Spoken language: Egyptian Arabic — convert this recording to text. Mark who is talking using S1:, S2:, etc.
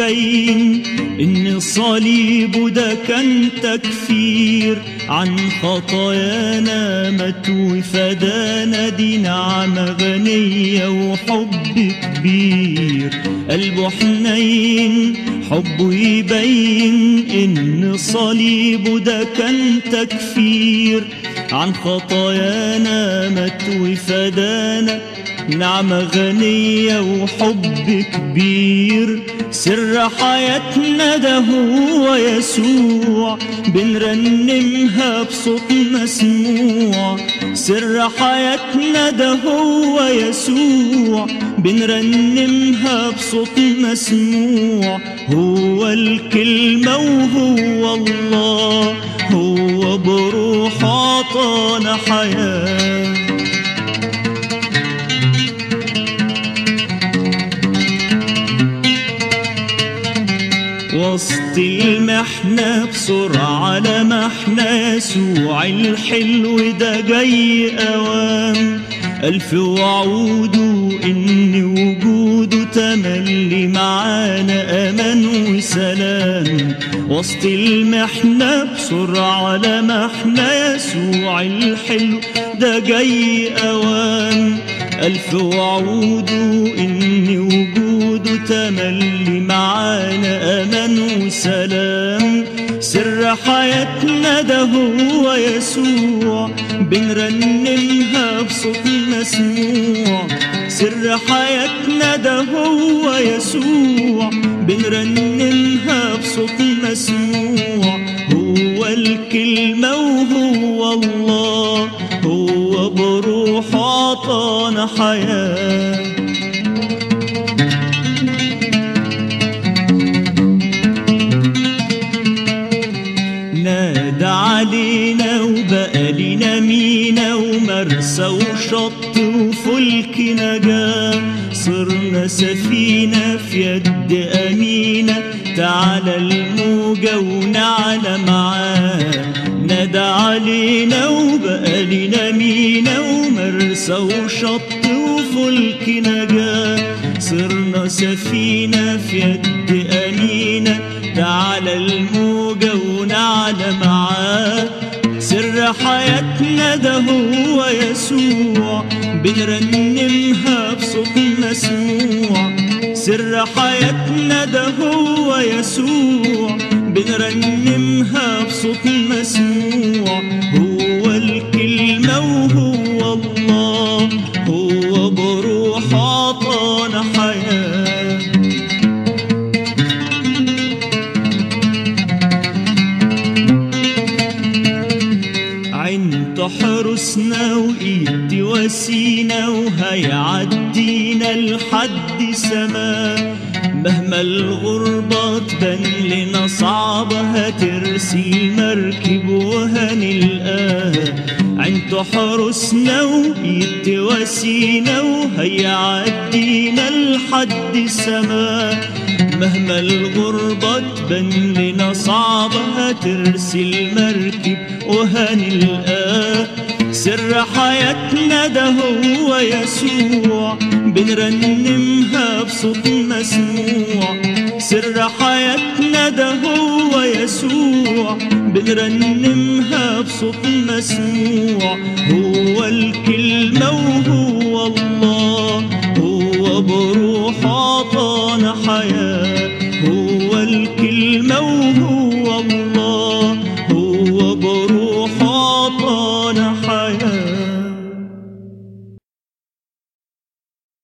S1: يبين إن الصليب ده كان تكفير عن خطايانا مات وفدانا دي نعمة غنية وحب كبير قلبه حنين حبه يبين إن صليبه ده كان تكفير عن خطايانا مات وفدانا نعمة غنية وحب كبير سر حياتنا ده هو يسوع بنرنمها بصوت مسموع سر حياتنا ده هو يسوع بنرنمها بصوت مسموع هو الكلمة وهو الله هو بروح عطانا حياه وسط المحنة بسرعة لمحنا يسوع الحلو ده جاي أوام ألف وعود إن وجوده تملي معانا أمان وسلام وسط المحنة بسرعة لمحنا يسوع الحلو ده جاي أوام ألف وعود إن وجوده تملي معانا أمان وسلام سر حياتنا ده هو يسوع بنرنمها بصوت مسموع سر حياتنا ده هو يسوع بنرنمها بصوت مسموع هو الكلمة وهو الله هو بروح عطانا حياه نادى علينا وبقى لنا مينا ومرسى وشط وفلك نجاة صرنا سفينة في يد أمينة تعالى الموجة ونعلى معاه نادى علينا وبقى لنا مينا ومرسى وشط وفلك نجاة صرنا سفينة في يد أمينة تعالى الموجة ونعلى معاه سر حياتنا ده هو يسوع بنرنمها بصوت مسموع سر حياتنا ده هو يسوع بنرنمها بصوت مسموع هو الكلمة وهو الله هو بروح عطانا حياه عين تحرسنا وإيد تواسينا وهيعدينا لحد سما مهما الغربة تبان لنا صعبة هترسي مركب وهنلقاها عين تحرسنا وإيد تواسينا وهيعدينا لحد سما مهما الغربة تبان لنا صعبة هترسي المركب وهنلقاه سر حياتنا ده هو يسوع بنرنمها بصوت مسموع سر حياتنا ده هو يسوع بنرنمها بصوت مسموع هو الكلمة وهو